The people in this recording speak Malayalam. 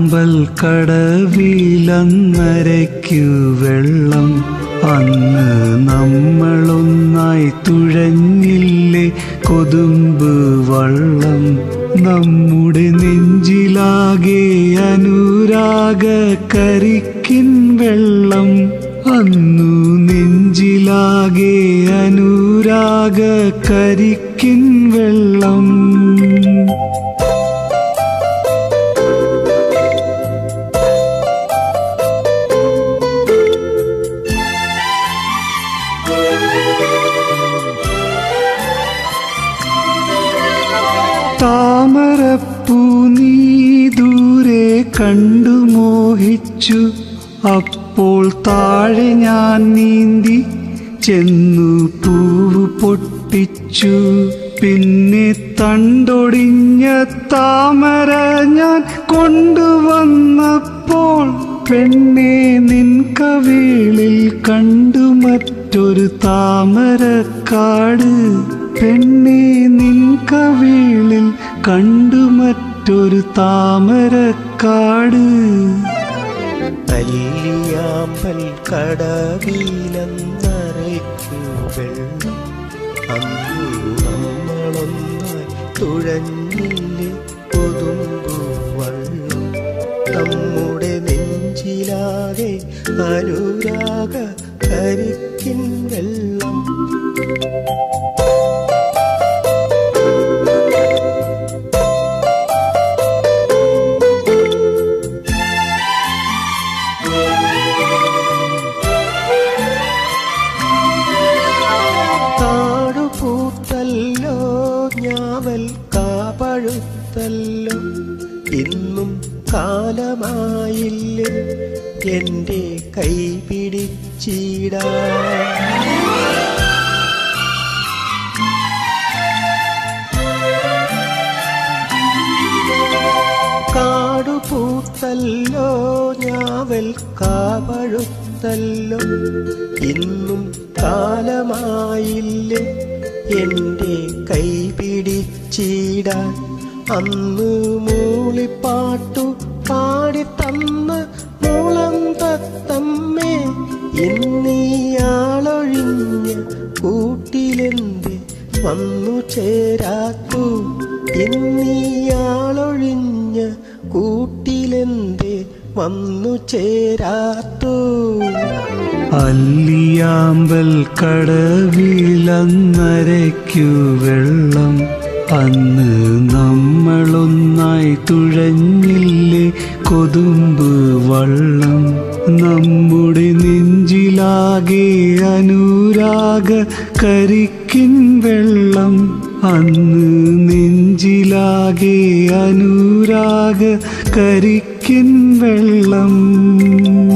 അല്ലിയാമ്പൽ കടവിലന്നരയ്ക്കു വെള്ളം അന്ന് നമ്മളൊന്നായി തുഴഞ്ഞില്ലേ കൊതുമ്പ് വള്ളം നമ്മുടെ നെഞ്ചിലാകെ അനുരാഗ കരിക്കിൻ വെള്ളം അന്നു നെഞ്ചിലാകെ അനുരാഗ കരിക്കിൻ വെള്ളം താമരപ്പൂ നീ ദൂരെ കണ്ടു മോഹിച്ചു അപ്പോൾ താഴെ ഞാൻ നീന്തി ചെന്നു പൂവ് പൊട്ടിച്ചു പിന്നെ തണ്ടൊടിഞ്ഞ താമര ഞാൻ കൊണ്ടുവന്നപ്പോൾ പെണ്ണെ നിൻ കവിളിൽ കണ്ടു മറ്റൊരു താമരക്കാട് പെണ്ണെ നിൻ കവിളിൽ കണ്ടു മറ്റൊരു താമരക്കാട് അല്ലിയാമ്പൽ കടവിലെന്നരയ്ക്കു വെള്ളം അന്നു നമ്മളൊന്നായി തുഴഞ്ഞില്ലേ കൊതുമ്പു വള്ളം നമ്മുടെ നെഞ്ചിലാകെ അനുരാഗ കരിക്കിൻ വെള്ളം കാടുപൂത്തല്ലോ ഞാവൽ കാപഴുത്തല്ലോ ഇന്നും കാലമായില്ലേ എൻ്റെ കൈ പിടിച്ചിടാ കാടുപൂത്തല്ലോ ഞാവൽ കാപഴുത്തല്ലോ ഇന്നും കാലമായില്ലേ എൻ്റെ കൈ പിടിച്ചിടാൻ അന്ന് മൂളിപ്പാട്ടു പാടി തന്ന് മൂളം തത്തമ്മേ ഇന്നീയാളൊഴിഞ്ഞ് കൂട്ടിലെന്ത് വന്നു ചേരാത്തു ഇന്നീയാളൊഴിഞ്ഞ് കൂട്ടിലെന്ത് വന്നു ചേരാത്തു അല്ലിയാമ്പൽ കടവിലന്നരയ്ക്കു വെള്ളം അന്ന് നമ്മളൊന്നായി തുഴഞ്ഞില്ലേ കൊതുമ്പ് വള്ളം നമ്മുടെ നെഞ്ചിലാകെ അനുരാഗ കരിക്കിൻ വെള്ളം അന്ന് നെഞ്ചിലാകെ അനുരാഗ കരിക്കിൻ വെള്ളം